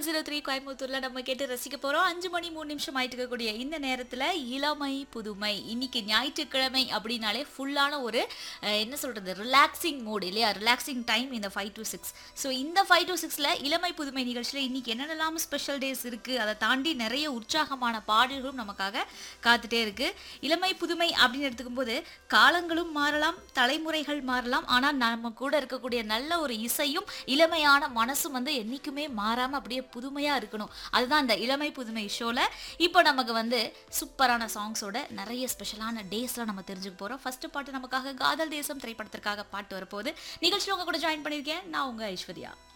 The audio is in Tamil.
ஒன் ஜீரோ த்ரீ கோயம்புத்தூர்ல நம்ம கேட்டு ரசிக்க போறோம் அஞ்சு மணி மூணு நிமிஷம் ஆயிட்டு இருக்கக்கூடிய இந்த நேரத்துல இளமை புதுமை இன்னைக்கு ஞாயிற்றுக்கிழமை அப்படின்னாலே ஃபுல்லான ஒரு அஹ், என்ன சொல்றது ரிலாக்ஸிங் மூட் இல்லையா ரிலாக்ஸிங் டைம் இந்த ஃபைவ் டு சிக்ஸ் ஸோ இந்த ஃபைவ் டு சிக்ஸ்ல இளமை புதுமை நிகழ்ச்சியில இன்னைக்கு என்னென்னலாம் ஸ்பெஷல் டேஸ் இருக்கு அதை தாண்டி நிறைய உற்சாகமான பாடல்களும் நமக்காக காத்துட்டே இருக்கு இளமை புதுமை அப்படின்னு எடுத்துக்கும் போது காலங்களும் மாறலாம் தலைமுறைகள் மாறலாம் ஆனால் நம்ம கூட இருக்கக்கூடிய நல்ல ஒரு இசையும் இளமையான மனசும் வந்து என்னைக்குமே மாறாம அப்படியே புதுமையா இருக்கணும் அதுதான் இந்த இளமை புதுமை ஷோல இப்போ நமக்கு வந்து சூப்பரான சாங்ஸோட நிறைய ஸ்பெஷலான டேஸ்லாம் நம்ம தெரிஞ்சுக்க போறோம் ஃபர்ஸ்ட் பாட்டு நமக்காக காதல் தேசம் திரைப்படத்திற்காக பாட்டு வரப்போகுது நிகழ்ச்சியில் உங்க கூட ஜாயின் பண்ணியிருக்கேன் நான் உங்க ஐஸ்வர்யா